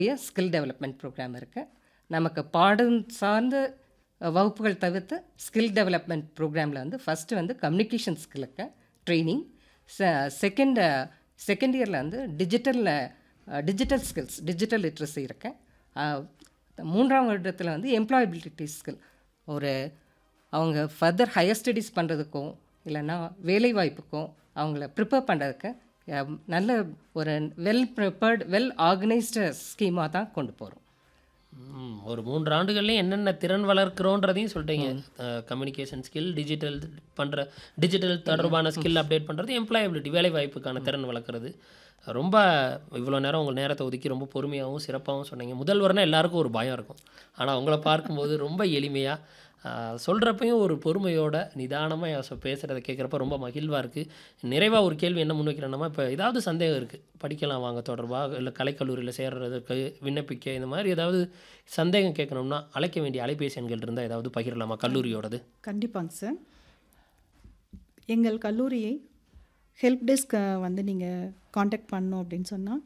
skill development programme இருக்குது நமக்கு பாடம் சார்ந்த அஹ், வகுப்புகள் தவிர்த்து ஸ்கில் டெவலப்மெண்ட் ப்ரோக்ராமில் வந்து ஃபஸ்ட்டு வந்து கம்யூனிகேஷன் ஸ்கில்லுக்கு ட்ரைனிங் செகண்ட் செகண்ட் இயரில் வந்து டிஜிட்டலில் டிஜிட்டல் ஸ்கில்ஸ் டிஜிட்டல் லிட்ரஸி இருக்கு அஹ், மூன்றாம் வருடத்தில் வந்து எம்ப்ளாயபிலிட்டி ஸ்கில் ஒரு அவங்க ஃபர்தர் ஹையர் ஸ்டடீஸ் பண்ணுறதுக்கும் இல்லைன்னா வேலைவாய்ப்புக்கும் அவங்கள ப்ரிப்பேர் பண்ணுறதுக்கு அஹ், நல்ல ஒரு வெல் ப்ரிப்பேர்ட் வெல் ஆர்கனைஸ்டு ஸ்கீமாக தான் கொண்டு போகிறோம் ம், ஒரு மூன்று ஆண்டுகள்லையும் என்னென்ன திறன் வளர்க்குறோன்றதையும் சொல்லிட்டீங்க கம்யூனிகேஷன் ஸ்கில் டிஜிட்டல் பண்ணுற டிஜிட்டல் தொடர்பான ஸ்கில் அப்டேட் பண்ணுறது எம்ப்ளாயபிலிட்டி வேலை வாய்ப்புக்கான திறன் வளர்க்குறது ரொம்ப இவ்வளோ நேரம் உங்கள் நேரத்தை ஒதுக்கி ரொம்ப பொறுமையாகவும் சிறப்பாகவும் சொன்னீங்க முதல்வர்னா எல்லாருக்கும் ஒரு பயம் இருக்கும் ஆனால் உங்களை பார்க்கும்போது ரொம்ப எளிமையாக சொல்கிறப்பையும் ஒரு பொறுமையோட நிதானமாக பேசுகிறத கேட்குறப்ப ரொம்ப மகிழ்வாக இருக்குது நிறைவாக ஒரு கேள்வி என்ன முன்வைக்கிறேன்னா இப்போ ஏதாவது சந்தேகம் இருக்குது படிக்கலாம் வாங்க தொடர்பாக இல்லை கலைக்கல்லூரியில் சேர்றதுக்கு விண்ணப்பிக்க இந்த மாதிரி ஏதாவது சந்தேகம் கேட்கணும்னா அழைக்க வேண்டிய அலைபேசி எண்கள் இருந்தால் ஏதாவது பகிரலாமா கல்லூரியோடது கண்டிப்பாங்க சார் எங்கள் கல்லூரியை ஹெல்ப் டெஸ்க் வந்து நீங்கள் காண்டாக்ட் பண்ணணும் அப்படின்னு சொன்னால்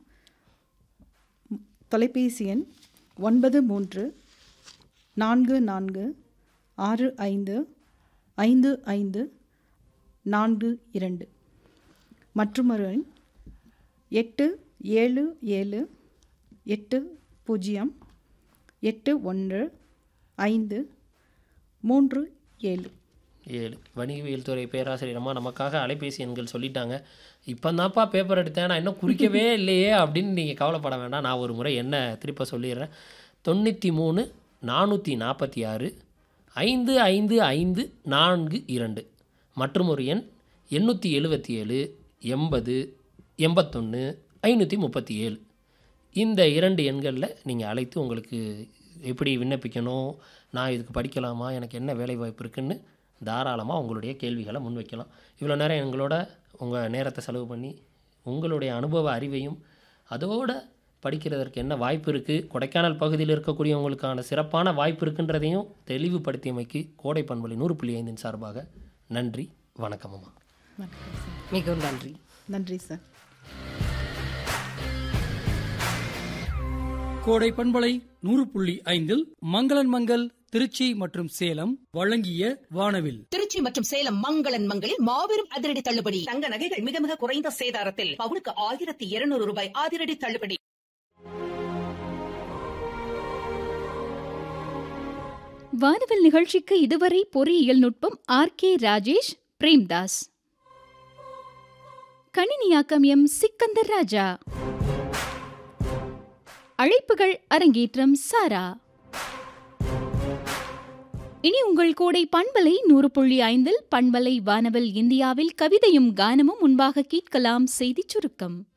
தொலைபேசி எண் ஒன்பது மூன்று நான்கு நான்கு ஆறு ஐந்து ஐந்து ஐந்து நான்கு இரண்டு மற்றொரு எண் எட்டு ஏழு ஏழு எட்டு பூஜ்ஜியம் எட்டு ஒன்று ஐந்து மூன்று ஏழு ஏழு வணிகவியல் துறை பேராசிரியரமா நமக்காக அலைபேசி எண்கள் சொல்லிட்டாங்க இப்போ தான்ப்பா பேப்பர் எடுத்தேன் நான் இன்னும் குறிக்கவே இல்லையே அப்படின்னு நீங்கள் கவலைப்பட வேண்டாம் நான் ஒரு முறை என்ன திருப்ப சொல்லிடுறேன் தொண்ணூற்றி மூணு நானூற்றி நாற்பத்தி ஆறு ஐந்து ஐந்து ஐந்து நான்கு இரண்டு மற்றும் ஒரு எண் எண்ணூற்றி எழுபத்தி ஏழு எண்பது எண்பத்தொன்று ஐநூற்றி முப்பத்தி ஏழு இந்த இரண்டு எண்களில் நீங்கள் அழைத்து உங்களுக்கு எப்படி விண்ணப்பிக்கணும் நான் இதுக்கு படிக்கலாமா எனக்கு என்ன வேலை வாய்ப்பு இருக்குன்னு தாராளமாக உங்களுடைய கேள்விகளை முன்வைக்கலாம் இவ்வளோ நேரம் எங்களோட உங்கள் நேரத்தை செலவு பண்ணி உங்களுடைய அனுபவ அறிவையும் அதோட படிக்கிறதற்கு என்ன வாய்ப்பு இருக்குது கொடைக்கானல் பகுதியில் இருக்கக்கூடியவங்களுக்கான சிறப்பான வாய்ப்பு இருக்குன்றதையும் தெளிவுபடுத்தியமைக்கு கோடை பண்பலை நூறு புள்ளி ஐந்தின் சார்பாக நன்றி வணக்கம் அம்மா வணக்கம் சார் மிகவும் நன்றி நன்றி சார் கோடை பண்பலை நூறு புள்ளி ஐந்தில் மங்களன் மங்கள் திருச்சி மற்றும் சேலம் வழங்கிய வானவில் திருச்சி மற்றும் சேலம் மங்களன் மங்களில் மாபெரும் அதிரடி தள்ளுபடி தங்க நகைகள் மிக மிக குறைந்த சேதாரத்தில் பவுனுக்கு ஆயிரத்தி இருநூறு ரூபாய் அதிரடி தள்ளுபடி வானவில் நிகழ்ச்சிக்கு இதுவரை பொறியியல் நுட்பம் ஆர் கே ராஜேஷ் பிரேம்தாஸ் கணினியாக்கம் எம் சிக்கந்தர் ராஜா அழைப்புகள் அரங்கேற்றம் சாரா இனி உங்கள் கோடை பண்பலை நூறு புள்ளி ஐந்தில் பண்பலை வானவில் இந்தியாவில் கவிதையும் கானமும் முன்பாக கேட்கலாம் செய்திச் சுருக்கம்